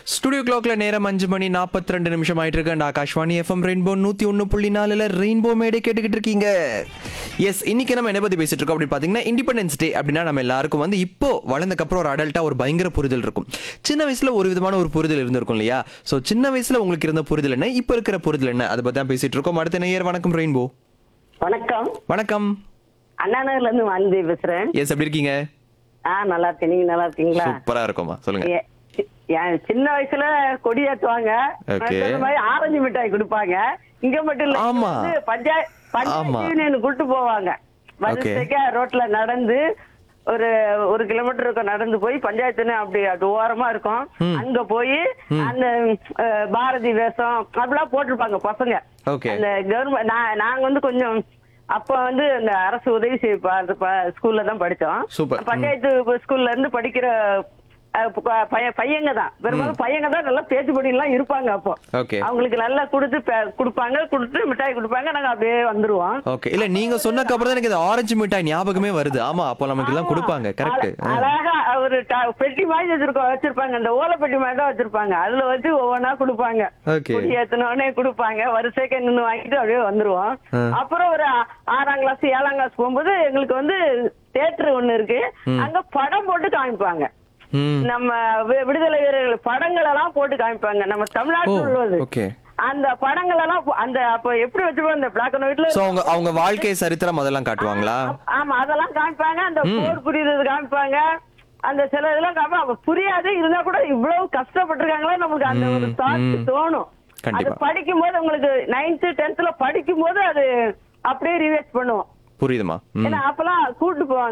Studio கிளாக்ல நேரம் அஞ்சு மணி நாற்பத்தி ரெண்டு நிமிஷம் ஆயிட்டு இருக்கு அண்ட் ஆகாஷ்வாணி எஃப்எம் ரெயின்போ நூத்தி ஒன்று புள்ளி நாலுல ரெயின்போ மேடை கேட்டுக்கிட்டு இருக்கீங்க எஸ் இன்னைக்கு நம்ம என்ன பத்தி பேசிட்டு இருக்கோம் அப்படின்னு பாத்தீங்கன்னா இண்டிபெண்டன்ஸ் டே அப்படின்னா நம்ம எல்லாருக்கும் வந்து இப்போ வளர்ந்தக்கப்புறம் ஒரு அடல்ட்டா ஒரு பயங்கர புரிதல் இருக்கும் சின்ன வயசுல ஒரு விதமான ஒரு புரிதல் இருந்திருக்கும் இல்லையா ஸோ சின்ன வயசுல உங்களுக்கு இருந்த புரிதல் என்ன இப்போ இருக்கிற புரிதல் என்ன அதை பத்தி தான் பேசிட்டு இருக்கோம் அடுத்த நேயர் வணக்கம் ரெயின்போ வணக்கம் வணக்கம் அண்ணா நகர்ல இருந்து வாந்தி பேசுறேன் எஸ் எப்படி இருக்கீங்க ஆ நல்லா இருக்கேன் நீங்க நல்லா இருக்கீங்களா சூப்பரா இருக்கோமா சொல்லுங்க ஏ- சி- என் சின்ன வயசுல கொடி ஏத்துவாங்க Okay. நான் சொன்ன மாதிரி ஆரஞ்சு மிட்டாய் கொடுப்பாங்க இங்க மட்டும் இல்ல இங்க ஆமா. வந்து பஞ்சாயத்து ஆமா. பஞ்சாயத்து கூட்டு போவாங்க வரிசைக்கா ரோட்ல நடந்து ஒரு ஒரு கிலோமீட்டர் இருக்கும் நடந்து போய் பஞ்சாயத்துன்னு அப்படி அது ஓரமா இருக்கும் அங்க போய் அந்த அஹ், பாரதி வேஷம் அப்படிலாம் போட்டிருப்பாங்க பசங்க Okay. அந்த கவர்மெண்ட் நாங்க வந்து கொஞ்சம் அப்ப வந்து இந்த அரசு உதவி செய்ய ஸ்கூல்ல தான் படிச்சோம் Super. பஞ்சாயத்து ஸ்கூல்ல இருந்து படிக்கிற அஹ், ப- பைய- பையங்க தான் பெரும்பாலும் பையங்க தான் நல்லா பேச்சுப்படி எல்லாம் இருப்பாங்க அப்போ Okay. அவங்களுக்கு நல்லா கொடுத்து பே- கொடுப்பாங்க கொடுத்து மிட்டாய் கொடுப்பாங்க நாங்க அப்படியே வந்துருவோம் ஓகே இல்ல நீங்க சொன்னக்கு அப்புறம் தான் எனக்கு இந்த ஆரஞ்சு மிட்டாய் ஞாபகமே வருது ஆமா அப்போ நமக்கு எல்லாம் கொடுப்பாங்க கரெக்ட் அழ- அழகா ஒரு ட- பெட்டி மாதிரி வச்சிருக்கோம் வச்சிருப்பாங்க அந்த ஓலை பெட்டி மாதிரி தான் வச்சிருப்பாங்க அதுல வச்சு ஒவ்வொன்னா கொடுப்பாங்க Okay. குடி ஏத்தினோடனே கொடுப்பாங்க வரிசைக்கு நின்னு வாங்கிட்டு அப்படியே வந்துருவோம் ஆ. அப்புறம் ஒரு ஆ- ஆறாம் கிளாஸ் ஏழாம் கிளாஸ் போகும்போது எங்களுக்கு வந்து தியேட்டர் ஒண்ணு இருக்கு அங்க படம் போட்டு காமிப்பாங்க ம் நம்ம வி- விடுதலை வீரர்கள் படங்கள் எல்லாம் போட்டு காமிப்பாங்க நம்ம ஓ தமிழ்நாட்டில் உள்ளது ஓகே அந்த படங்கள் எல்லாம் போ- அந்த அப்ப எப்படி வச்சிருப்போம் அந்த பிளாக் அண்ட் ஒயிட்ல சோ அவங்க அவங்க வாழ்க்கை சரித்திரம் அதெல்லாம் காட்டுவாங்களா ஆமா அதெல்லாம் காமிப்பாங்க அந்த போர் புரியுறது காமிப்பாங்க அந்த சில இதெல்லாம் காமிப்பாங்க அப்ப புரியாது இருந்தா கூட இவ்வளவு கஷ்டப்பட்டிருக்காங்களா நமக்கு அந்த ஒரு தாட் தோணும் அது கண்டிப்பா. படிக்கும் போது உங்களுக்கு நைன்த் டென்த்ல படிக்கும் போது அது அப்படியே ரிவைஸ் பண்ணுவோம் புரியுதுமா ம் ஏன்னா அப்பெல்லாம் கூட்டு போவாங்க